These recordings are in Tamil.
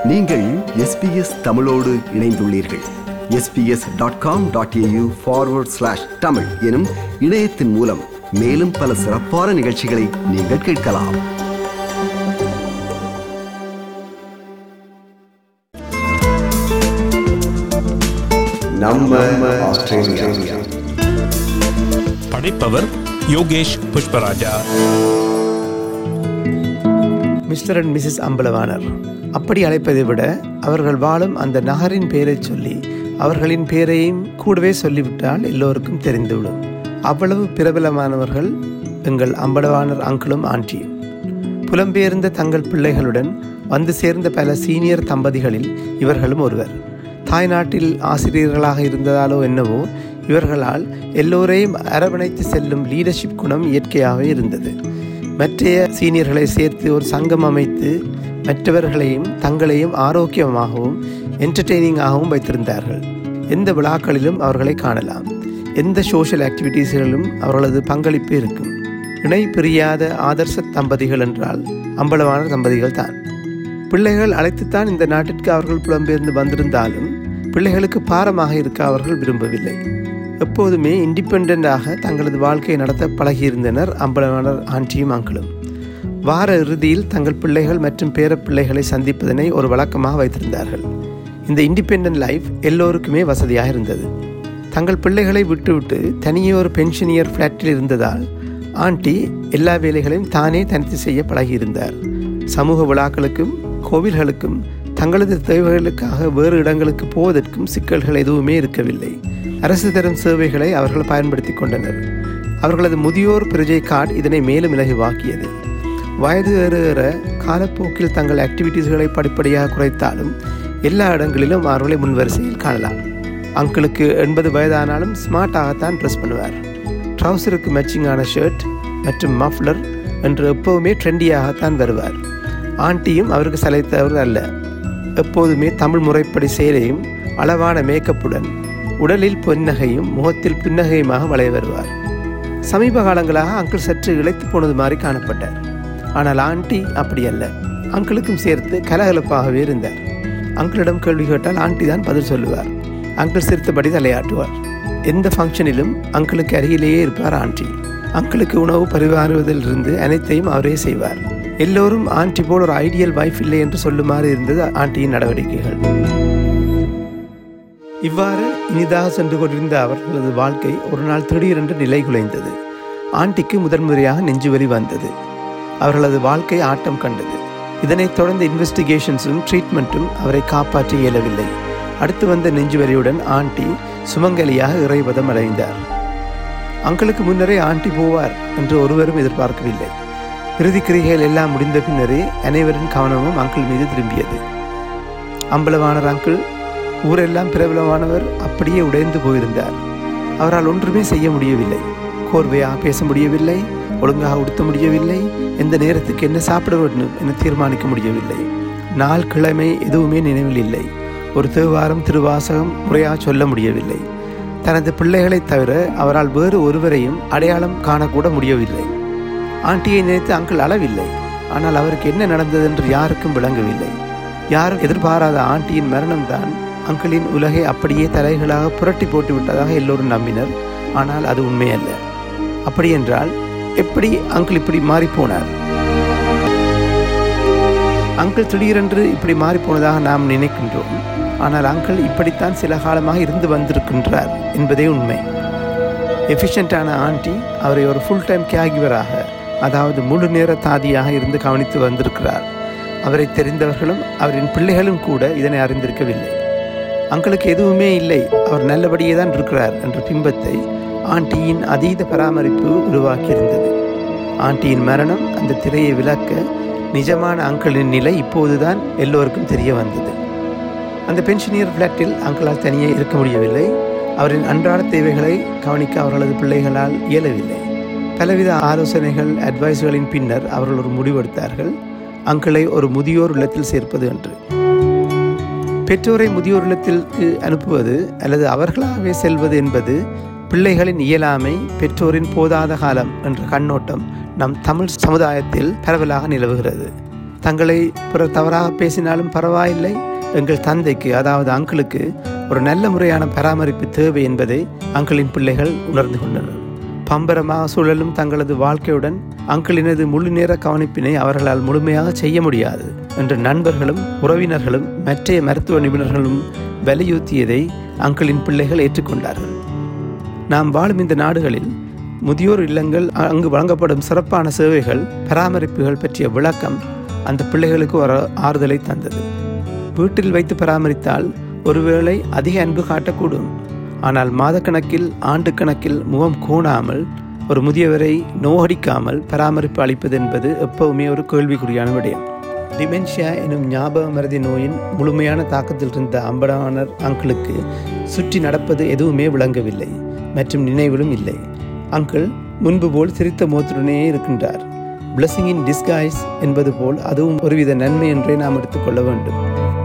நீங்கள் எஸ்பிஎஸ் தமிழோடு இணைந்துள்ளீர்கள் SBS dot com dot AU forward slash Tamil எனும் இணையத்தின் மூலம் மேலும் பல சிறப்பான நிகழ்ச்சிகளை நீங்கள் கேட்கலாம் நம்ம ஆஸ்திரேலியா படைப்பவர் Yogesh Pushparaja Mr and Mrs Ambalavanar அப்படி அழைப்பதை விட அவர்கள் வாழும் அந்த நகரின் பெயரைச் சொல்லி அவர்களின் பெயரையும் கூடவே சொல்லிவிட்டால் எல்லோருக்கும் தெரிந்துவிடும் அவ்வளவு பிரபலமானவர்கள் எங்கள் அம்பலவாணர் அங்கிளும் ஆண்டியும் புலம்பெயர்ந்த தங்கள் பிள்ளைகளுடன் வந்து சேர்ந்த பல சீனியர் தம்பதிகளில் இவர்களும் ஒருவர் தாய்நாட்டில் ஆசிரியர்களாக இருந்ததாலோ என்னவோ இவர்களால் எல்லோரையும் அரவணைத்து செல்லும் லீடர்ஷிப் குணம் இயற்கையாகவே இருந்தது மற்றைய சீனியர்களை சேர்த்து ஒரு சங்கம் அமைத்து மற்றவர்களையும் தங்களையும் ஆரோக்கியமாகவும் என்டர்டெய்னிங்காகவும் வைத்திருந்தார்கள் எந்த விழாக்களிலும் அவர்களை காணலாம் எந்த சோஷியல் ஆக்டிவிட்டீஸ்களிலும் அவர்களது பங்களிப்பு இருக்கும் இணை பிரியாத ஆதர்ச தம்பதிகள் என்றால் அம்பலவான தம்பதிகள் தான் பிள்ளைகள் அழைத்துத்தான் இந்த நாட்டிற்கு அவர்கள் புலம்பெயர்ந்து வந்திருந்தாலும் பிள்ளைகளுக்கு பாரமாக இருக்க அவர்கள் விரும்பவில்லை எப்போதுமே இண்டிபெண்டாக தங்களது வாழ்க்கையை நடத்த பழகியிருந்தனர் அம்பலவாணர் ஆண்டியும் அங்கிளும் வார இறுதியில் தங்கள் பிள்ளைகள் மற்றும் பேர பிள்ளைகளை சந்திப்பதனை ஒரு வழக்கமாக வைத்திருந்தார்கள் இந்த இண்டிபெண்ட் லைஃப் எல்லோருக்குமே வசதியாக இருந்தது தங்கள் பிள்ளைகளை விட்டுவிட்டு தனியே ஒரு பென்ஷனியர் ஃப்ளாட்டில் இருந்ததால் ஆண்டி எல்லா வேலைகளையும் தானே தனித்து செய்ய பழகியிருந்தார் சமூக விழாக்களுக்கும் கோவில்களுக்கும் தங்களது தேவைகளுக்காக வேறு இடங்களுக்கு போவதற்கும் சிக்கல்கள் எதுவுமே இருக்கவில்லை அரசு தரும் சேவைகளை அவர்கள் பயன்படுத்தி கொண்டனர் அவர்களது முதியோர் பிரஜை கார்டு இதனை மேலும் இலகுவாக்கியது வயது ஏற ஏற காலப்போக்கில் தங்கள் ஆக்டிவிட்டீஸ்களை படிப்படியாக குறைத்தாலும் எல்லா இடங்களிலும் அவர்களை முன்வரிசையில் காணலாம் அங்கிளுக்கு எண்பது வயதானாலும் ஸ்மார்ட்டாகத்தான் ட்ரெஸ் பண்ணுவார் ட்ரௌசருக்கு மேட்சிங்கான ஷர்ட் மற்றும் மஃப்லர் என்று எப்போவுமே ட்ரெண்டியாகத்தான் வருவார் ஆண்டியும் அவருக்கு சலைத்தவர் அல்ல எப்போதுமே தமிழ் முறைப்படி சேலையும் அளவான மேக்கப்புடன் உடலில் பொன்னகையும் முகத்தில் புன்னகையுமாக வளைய வருவார் சமீப காலங்களாக அங்கிள் சற்று இழைத்து போனது மாதிரி காணப்பட்டார் ஆனால் ஆண்டி அப்படி அல்ல அங்கிளுக்கும் சேர்த்து கலகலப்பாகவே இருந்தார் அங்கிளிடம் கேள்வி கேட்டால் ஆண்டி தான் பதில் சொல்லுவார் அங்கிள் சிரித்தபடி தலையாட்டுவார் எந்த ஃபங்க்ஷனிலும் அங்கிளுக்கு அருகிலேயே இருப்பார் ஆண்டி அங்கிளுக்கு உணவு பரிமாறுவதிலிருந்து அனைத்தையும் அவரே செய்வார் எல்லோரும் ஆண்டி போல் ஒரு ஐடியல் வைஃப் இல்லை என்று சொல்லுமாறு இருந்தது ஆண்டியின் நடவடிக்கைகள் இவ்வாறு இனிதாக சென்று கொண்டிருந்த அவர்களது வாழ்க்கை ஒரு நாள் திடீரென்று நிலை குலைந்தது ஆண்டிக்கு முதன்முறையாக நெஞ்சுவலி வந்தது அவர்களது வாழ்க்கை ஆட்டம் கண்டது இதனைத் தொடர்ந்த இன்வெஸ்டிகேஷன்ஸும் ட்ரீட்மெண்ட்டும் அவரை காப்பாற்ற இயலவில்லை அடுத்து வந்த நெஞ்சுவலியுடன் ஆண்டி சுமங்கலியாக இறைவதம் அடைந்தார் அங்களுக்கு முன்னரே ஆண்டி போவார் என்று ஒருவரும் எதிர்பார்க்கவில்லை இறுதி கிரிகைகள் எல்லாம் முடிந்த பின்னரே அனைவரின் கவனமும் அங்கிள் மீது திரும்பியது அம்பலவாணர் அங்கிள் ஊரெல்லாம் பிரபலமானவர் அப்படியே உடைந்து போயிருந்தார் அவரால் ஒன்றுமே செய்ய முடியவில்லை கோர்வையாக பேச முடியவில்லை ஒழுங்காக உடுத்த முடியவில்லை எந்த நேரத்துக்கு என்ன சாப்பிட வேண்டும் என தீர்மானிக்க முடியவில்லை நாள் கிழமை எதுவுமே நினைவில் இல்லை ஒரு தேவாரம் திருவாசகம் முறையாக சொல்ல முடியவில்லை தனது பிள்ளைகளைத் தவிர அவரால் வேறு ஒருவரையும் அடையாளம் காணக்கூட முடியவில்லை ஆண்டியை நினைத்து அங்கிள் அளவில்லை ஆனால் அவருக்கு என்ன நடந்தது என்று யாருக்கும் விளங்கவில்லை யாரும் எதிர்பாராத ஆண்டியின் மரணம்தான் அங்கிளின் உலகை அப்படியே தலைகளாக புரட்டி போட்டு விட்டதாக எல்லோரும் நம்பினர் ஆனால் அது உண்மையல்ல அப்படி என்றால் எப்படி அங்கிள் இப்படி மாறிப்போனார் அங்கிள் திடீரென்று இப்படி மாறிப்போனதாக நாம் நினைக்கின்றோம் ஆனால் அங்கிள் இப்படித்தான் சில காலமாக இருந்து வந்திருக்கின்றார் என்பதே உண்மை எஃபிஷியண்டான ஆண்டி அவரை ஒரு ஃபுல் டைம் கேகிவராக அதாவது முழு நேர தாதியாக இருந்து கவனித்து வந்திருக்கிறார் அவரை தெரிந்தவர்களும் அவரின் பிள்ளைகளும் கூட இதனை அறிந்திருக்கவில்லை அங்களுக்கு எதுவுமே இல்லை அவர் நல்லபடியே தான் இருக்கிறார் என்ற பிம்பத்தை ஆண்டியின் அதீத பராமரிப்பு உருவாக்கியிருந்தது ஆண்டியின் மரணம் அந்த திரையை விளக்க நிஜமான அங்கிளின் நிலை இப்போதுதான் எல்லோருக்கும் தெரிய வந்தது அந்த பென்ஷனியர் ஃப்ளாட்டில் அங்கிளால் தனியே இருக்க முடியவில்லை அவரின் அன்றாட தேவைகளை கவனிக்க அவர்களது பிள்ளைகளால் இயலவில்லை பலவித ஆலோசனைகள் அட்வைஸ்களின் பின்னர் அவர்கள் ஒரு முடிவெடுத்தார்கள் அங்கிளை ஒரு முதியோர் இல்லத்தில் சேர்ப்பது என்று பெற்றோரை முதியோர் இல்லத்திற்கு அனுப்புவது அல்லது அவர்களாகவே செல்வது என்பது பிள்ளைகளின் இயலாமை பெற்றோரின் போதாத காலம் என்ற கண்ணோட்டம் நம் தமிழ் சமுதாயத்தில் பரவலாக நிலவுகிறது தங்களை பிறர் தவறாக பேசினாலும் பரவாயில்லை எங்கள் தந்தைக்கு அதாவது அங்கிளுக்கு ஒரு நல்ல முறையான பராமரிப்பு தேவை என்பதை அங்கிளின் பிள்ளைகள் உணர்ந்து கொண்டனர் பம்பரமாக சுழலும் தங்களது வாழ்க்கையுடன் அங்கிளினது முழு நேர கவனிப்பினை அவர்களால் முழுமையாக செய்ய முடியாது என்று நண்பர்களும் உறவினர்களும் மற்ற மருத்துவ நிபுணர்களும் வலியுறுத்தியதை அங்கிளின் பிள்ளைகள் ஏற்றுக்கொண்டார்கள் நாம் வாழும் இந்த நாடுகளில் முதியோர் இல்லங்கள் அங்கு வழங்கப்படும் சிறப்பான சேவைகள் பராமரிப்புகள் பற்றிய விளக்கம் அந்த பிள்ளைகளுக்கு ஒரு ஆறுதலை தந்தது வீட்டில் வைத்து பராமரித்தால் ஒருவேளை அதிக அன்பு காட்டக்கூடும் ஆனால் மாதக்கணக்கில் ஆண்டு கணக்கில் முகம் கோணாமல் ஒரு முதியவரை நோகடிக்காமல் பராமரிப்பு அளிப்பது என்பது எப்பவுமே ஒரு கேள்விக்குறியான விடயம் டிமென்ஷியா எனும் ஞாபக மருதி நோயின் முழுமையான தாக்கத்தில் இருந்த அம்படானர் அங்கிளுக்கு சுற்றி நடப்பது எதுவுமே விளங்கவில்லை மற்றும் நினைவிலும் இல்லை அங்கிள் முன்பு போல் சிரித்த முகத்துடனே இருக்கின்றார் பிளஸிங் இன் டிஸ்கைஸ் என்பது போல் அதுவும் ஒருவித நன்மை என்றே நாம் எடுத்துக்கொள்ள வேண்டும்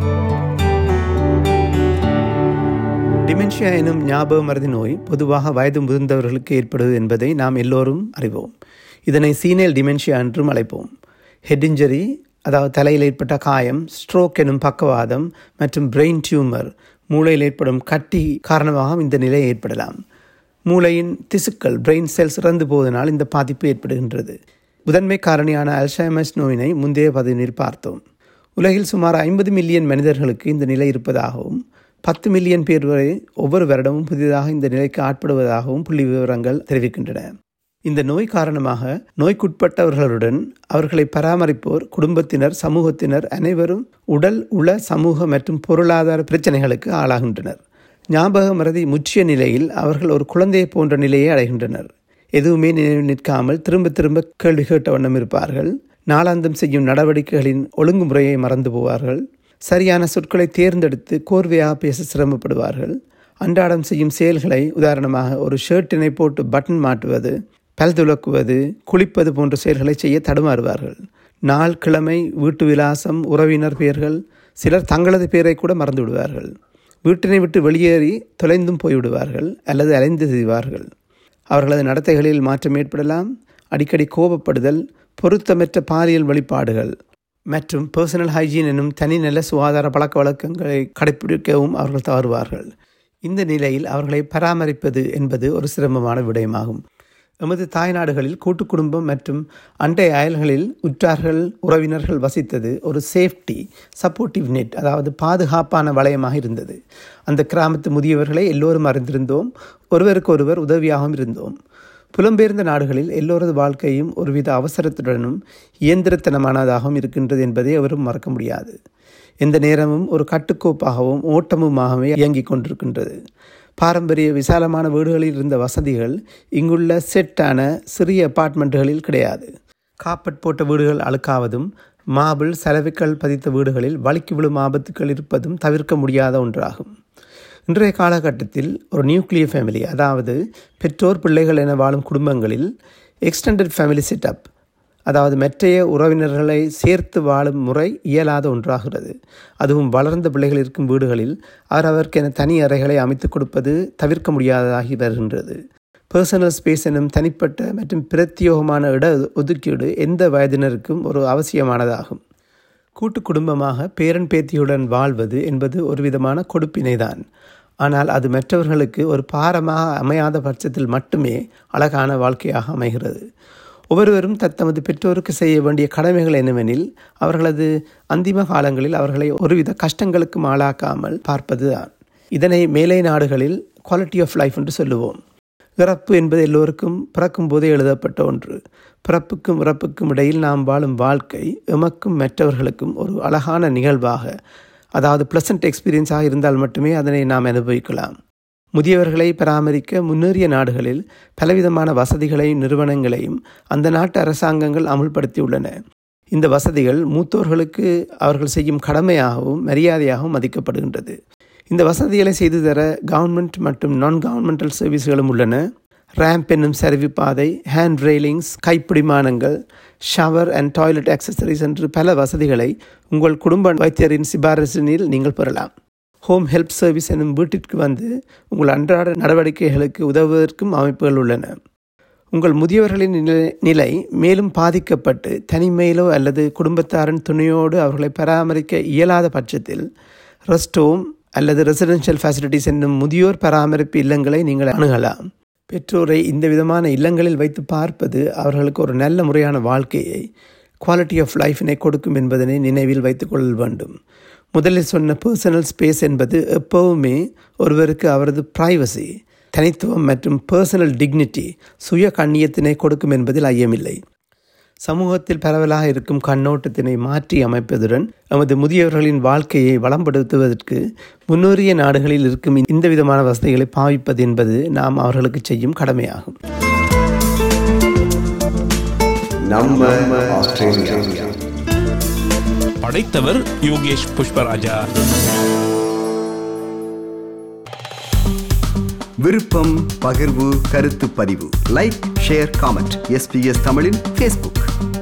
டிமென்ஷியா எனும் ஞாபக மருதி நோய் பொதுவாக வயது முதிர்ந்தவர்களுக்கு ஏற்படுவது என்பதை நாம் எல்லோரும் அறிவோம் இதனை சீனியல் டிமென்ஷியா என்றும் அழைப்போம் ஹெட் இன்ஜரி அதாவது தலையில் ஏற்பட்ட காயம் ஸ்ட்ரோக் எனும் பக்கவாதம் மற்றும் பிரெயின் டியூமர் மூளையில் ஏற்படும் கட்டி காரணமாக இந்த நிலை ஏற்படலாம் மூளையின் திசுக்கள் பிரெயின் செல்ஸ் இறந்து போவதனால் இந்த பாதிப்பு ஏற்படுகின்றது முதன்மை காரணியான அல்சைமஸ் நோயினை முந்தைய பதினில் பார்த்தோம் உலகில் சுமார் ஐம்பது மில்லியன் மனிதர்களுக்கு இந்த நிலை இருப்பதாகவும் பத்து மில்லியன் பேர் வரை ஒவ்வொரு வருடமும் புதிதாக இந்த நிலைக்கு ஆட்படுவதாகவும் புள்ளி விவரங்கள் தெரிவிக்கின்றன இந்த நோய் காரணமாக நோய்க்குட்பட்டவர்களுடன் அவர்களை பராமரிப்போர் குடும்பத்தினர் சமூகத்தினர் அனைவரும் உடல் உள சமூக மற்றும் பொருளாதார பிரச்சனைகளுக்கு ஆளாகின்றனர் ஞாபக மறதி முற்றிய நிலையில் அவர்கள் ஒரு குழந்தையை போன்ற நிலையை அடைகின்றனர் எதுவுமே நினைவு நிற்காமல் திரும்ப திரும்ப கேள்வி கேட்ட வண்ணம் இருப்பார்கள் நாளாந்தம் செய்யும் நடவடிக்கைகளின் ஒழுங்குமுறையை மறந்து போவார்கள் சரியான சொற்களை தேர்ந்தெடுத்து கோர்வையாக பேச சிரமப்படுவார்கள் அன்றாடம் செய்யும் செயல்களை உதாரணமாக ஒரு ஷர்ட்டினை போட்டு பட்டன் மாட்டுவது பல் துலக்குவது குளிப்பது போன்ற செயல்களை செய்ய தடுமாறுவார்கள் நாள் கிழமை வீட்டு விலாசம் உறவினர் பெயர்கள் சிலர் தங்களது பெயரை கூட மறந்து விடுவார்கள் வீட்டினை விட்டு வெளியேறி தொலைந்தும் போய்விடுவார்கள் அல்லது அலைந்து செய்வார்கள் அவர்களது நடத்தைகளில் மாற்றம் ஏற்படலாம் அடிக்கடி கோபப்படுதல் பொருத்தமற்ற பாலியல் வெளிப்பாடுகள் மற்றும் பர்சனல் ஹைஜீன் எனும் தனிநல சுகாதார பழக்க வழக்கங்களை கடைபிடிக்கவும் அவர்கள் தவறுவார்கள் இந்த நிலையில் அவர்களை பராமரிப்பது என்பது ஒரு சிரமமான விடயமாகும் எமது தாய்நாடுகளில் கூட்டு குடும்பம் மற்றும் அண்டை அயல்களில் உற்றார்கள் உறவினர்கள் வசித்தது ஒரு சேஃப்டி சப்போர்ட்டிவ் நெட் அதாவது பாதுகாப்பான வளையமாக இருந்தது அந்த கிராமத்து முதியவர்களை எல்லோரும் அறிந்திருந்தோம் ஒருவருக்கு ஒருவர் உதவியாகவும் இருந்தோம் புலம்பெயர்ந்த நாடுகளில் எல்லோரது வாழ்க்கையும் ஒருவித அவசரத்துடனும் இயந்திரத்தனமானதாகவும் இருக்கின்றது என்பதை அவரும் மறக்க முடியாது எந்த நேரமும் ஒரு கட்டுக்கோப்பாகவும் ஓட்டமுமாகவே இயங்கிக் கொண்டிருக்கின்றது பாரம்பரிய விசாலமான வீடுகளில் இருந்த வசதிகள் இங்குள்ள செட்டான சிறிய அப்பார்ட்மெண்ட்டுகளில் கிடையாது காப்பட் போட்ட வீடுகள் அழுக்காவதும் மாபிள் செலவுக்கள் பதித்த வீடுகளில் வலிக்கு விழும் ஆபத்துக்கள் இருப்பதும் தவிர்க்க முடியாத ஒன்றாகும் இன்றைய காலகட்டத்தில் ஒரு நியூக்ளியர் ஃபேமிலி அதாவது பெற்றோர் பிள்ளைகள் என வாழும் குடும்பங்களில் எக்ஸ்டெண்டட் ஃபேமிலி செட்டப் அதாவது மெற்றைய உறவினர்களை சேர்த்து வாழும் முறை இயலாத ஒன்றாகிறது அதுவும் வளர்ந்த பிள்ளைகள் இருக்கும் வீடுகளில் அவரவர்க்கென தனி அறைகளை அமைத்துக் கொடுப்பது தவிர்க்க முடியாததாகி வருகின்றது பர்சனல் ஸ்பேஸ் எனும் தனிப்பட்ட மற்றும் பிரத்யோகமான இட ஒதுக்கீடு எந்த வயதினருக்கும் ஒரு அவசியமானதாகும் கூட்டு குடும்பமாக பேரன் பேத்தியுடன் வாழ்வது என்பது ஒரு விதமான கொடுப்பினைதான் ஆனால் அது மற்றவர்களுக்கு ஒரு பாரமாக அமையாத பட்சத்தில் மட்டுமே அழகான வாழ்க்கையாக அமைகிறது ஒவ்வொருவரும் தத்தமது பெற்றோருக்கு செய்ய வேண்டிய கடமைகள் என்னவெனில் அவர்களது அந்திம காலங்களில் அவர்களை ஒருவித கஷ்டங்களுக்கும் ஆளாக்காமல் பார்ப்பதுதான் இதனை மேலை நாடுகளில் குவாலிட்டி ஆஃப் லைஃப் என்று சொல்லுவோம் இறப்பு என்பது எல்லோருக்கும் பிறக்கும் போதே எழுதப்பட்ட ஒன்று பிறப்புக்கும் இறப்புக்கும் இடையில் நாம் வாழும் வாழ்க்கை எமக்கும் மற்றவர்களுக்கும் ஒரு அழகான நிகழ்வாக அதாவது ப்ளசன்ட் எக்ஸ்பீரியன்ஸாக இருந்தால் மட்டுமே அதனை நாம் அனுபவிக்கலாம் முதியவர்களை பராமரிக்க முன்னேறிய நாடுகளில் பலவிதமான வசதிகளையும் நிறுவனங்களையும் அந்த நாட்டு அரசாங்கங்கள் அமுல்படுத்தியுள்ளன இந்த வசதிகள் மூத்தோர்களுக்கு அவர்கள் செய்யும் கடமையாகவும் மரியாதையாகவும் மதிக்கப்படுகின்றது இந்த வசதிகளை செய்து தர கவர்மெண்ட் மற்றும் நான் கவர்மெண்டல் சர்வீஸ்களும் உள்ளன ரேம்ப் என்னும் சரிவு பாதை ஹேண்ட் ரெயிலிங்ஸ் கைப்பிடிமானங்கள் ஷவர் அண்ட் டாய்லெட் ஆக்சசரிஸ் என்று பல வசதிகளை உங்கள் குடும்ப வைத்தியரின் சிபாரிசினில் நீங்கள் பெறலாம் ஹோம் ஹெல்ப் சர்வீஸ் எனும் வீட்டிற்கு வந்து உங்கள் அன்றாட நடவடிக்கைகளுக்கு உதவுவதற்கும் அமைப்புகள் உள்ளன உங்கள் முதியவர்களின் நிலை- நிலை மேலும் பாதிக்கப்பட்டு தனிமையிலோ அல்லது குடும்பத்தாரின் துணையோடு அவர்களை பராமரிக்க இயலாத பட்சத்தில் ரெஸ்ட் ஹோம் அல்லது ரெசிடென்ஷியல் ஃபெசிலிட்டிஸ் என்னும் முதியோர் பராமரிப்பு இல்லங்களை நீங்கள் அணுகலாம் பெற்றோரை இந்த விதமான இல்லங்களில் வைத்து பார்ப்பது அவர்களுக்கு ஒரு நல்ல முறையான வாழ்க்கையை குவாலிட்டி ஆஃப் லைஃபினை கொடுக்கும் என்பதனை நினைவில் வைத்துக் கொள்ள வேண்டும் முதலில் சொன்ன பர்சனல் ஸ்பேஸ் என்பது எப்பவுமே ஒருவருக்கு அவரது பிரைவசி தனித்துவம் மற்றும் பர்சனல் டிக்னிட்டி சுய கண்ணியத்தினை கொடுக்கும் என்பதில் ஐயமில்லை சமூகத்தில் பரவலாக இருக்கும் கண்ணோட்டத்தினை மாற்றி அமைப்பதுடன் நமது முதியவர்களின் வாழ்க்கையை வளம்படுத்துவதற்கு முன்னோரிய நாடுகளில் இருக்கும் இந்த விதமான வசதிகளை பாவிப்பது என்பது நாம் அவர்களுக்கு செய்யும் கடமையாகும் நம்ம ஆஸ்திரேலியா படைத்தவர் யோகேஷ் புஷ்பராஜா விருப்பம் பகிர்வு கருத்து பதிவு லைக் ஷேர் காமெண்ட் எஸ்பிஎஸ் தமிழின் ஃபேஸ்புக்